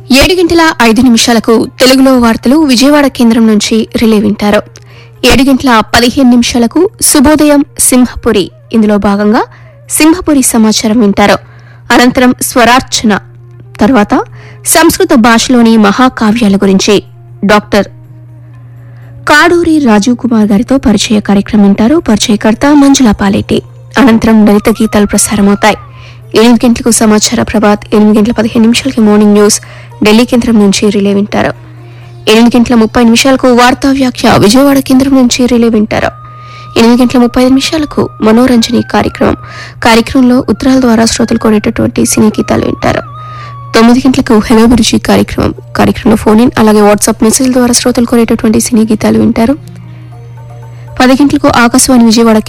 ఏడు గంటల ఐదు నిమిషాలకు తెలుగులో వార్తలు విజయవాడ కేంద్రం నుంచి రిలే వింటారు ఏడు గంటల పదిహేను నిమిషాలకు శుభోదయం సింహపురి ఇందులో భాగంగా సింహపురి సమాచారం వింటారు అనంతరం స్వరార్చన తర్వాత సంస్కృత భాషలోని మహాకావ్యాల గురించి డాక్టర్ కాడూరి రాజీవ్ కుమార్ గారితో పరిచయ కార్యక్రమం వింటారు పరిచయకర్త మంజుల పాలేటి అనంతరం లలిత గీతాలు ప్రసారమవుతాయి ఎనిమిది గంటలకు సమాచార ప్రభాత్ ఎనిమిది గంటల పదిహేను నిమిషాలకి మార్నింగ్ న్యూస్ ఢిల్లీ కేంద్రం నుంచి రిలే వింటారు ఎనిమిది గంటల ముప్పై నిమిషాలకు వార్తా వ్యాఖ్య విజయవాడ కేంద్రం నుంచి రిలే వింటారు ఎనిమిది గంటల ముప్పై ఐదు నిమిషాలకు మనోరంజని కార్యక్రమం కార్యక్రమంలో ఉత్తరాల ద్వారా శ్రోతలు కోరేటటువంటి సినీ గీతాలు వింటారు తొమ్మిది గంటలకు హెలో గురుజీ కార్యక్రమం కార్యక్రమంలో ఫోన్ ఇన్ అలాగే వాట్సాప్ మెసేజ్ ద్వారా శ్రోతలు కోరేటటువంటి సినీ గీతాలు వింటారు పది గంటలకు ఆకాశవాణి విజయవాడ